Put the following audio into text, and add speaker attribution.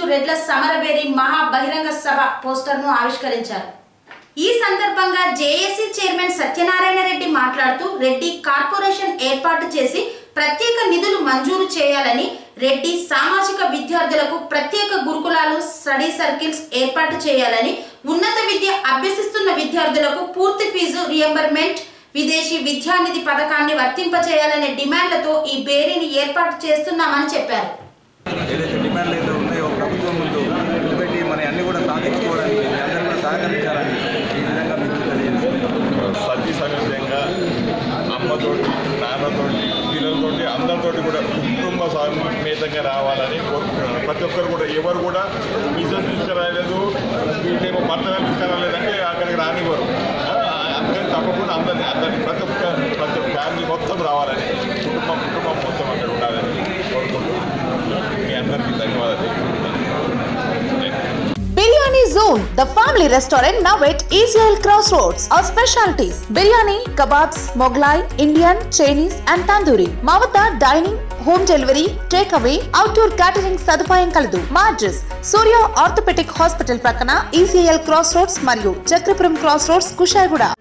Speaker 1: రెడ్ల సమరబేరి మహా బహిరంగ సభ పోస్టర్ను ఆవిష్కరించారు ఈ సందర్భంగా జేఏసీ చైర్మన్ సత్యనారాయణ రెడ్డి మాట్లాడుతూ రెడ్డి కార్పొరేషన్ ఏర్పాటు చేసి ప్రత్యేక నిధులు మంజూరు చేయాలని రెడ్డి సామాజిక విద్యార్థులకు ప్రత్యేక గురుకులాలు స్టడీ సర్కిల్స్ ఏర్పాటు చేయాలని ఉన్నత విద్య అభ్యసిస్తున్న విద్యార్థులకు పూర్తి ఫీజు రియంబర్మెంట్ విదేశీ విద్యానిధి పథకాన్ని వర్తింపచేయాలనే డిమాండ్లతో ఈ బేరీని ఏర్పాటు చేస్తున్నామని చెప్పారు
Speaker 2: ఏదైతే డిమాండ్లు అయితే ఉన్నాయో ప్రభుత్వం ముందు పెట్టి మన అన్ని కూడా సాధించుకోవడానికి మీ అందరూ కూడా సహకరించాలని ఈ విధంగా మీకు తెలియజేస్తున్నాను
Speaker 3: సతీ సమేతంగా అమ్మతోటి నాన్నతోటి పిల్లలతోటి అందరితోటి కూడా కుటుంబ సమేతంగా రావాలని కోరుకుంటున్నాను ప్రతి ఒక్కరు కూడా ఎవరు కూడా బిజినెస్ తీసుకురాలేదు వీళ్ళేమో భర్త తీసుకురాలేదంటే అక్కడికి రానివ్వరు ఆ, అందుకని తప్పకుండా అందరినీ అందరినీ ప్రతి ఒక్క ప్రతి ఒక్క ఫ్యామిలీ మొత్తం రావాలని కుటుంబం కుటుంబం మొత్తం అక్కడ ఉండాలని కోరుకుంటున్నాను మీ అందరికీ ధన్యవాదాలు తెలుపుకుంటున్నాను
Speaker 4: Biryani Zone, the family restaurant now at ECL Crossroads. Our specialties biryani, kebabs, Moglai, Indian, Chinese, and tandoori. మా వద్ద dining home delivery take away outdoor catering సదుపాయం కలదు మా అడ్రస్ సూర్య ఆర్థోపెటిక్ హాస్పిటల్ ప్రక్కన ఈసీఎల్ క్రాస్ రోడ్స్ మరియు Chakrapuram cross roads Kushaiguda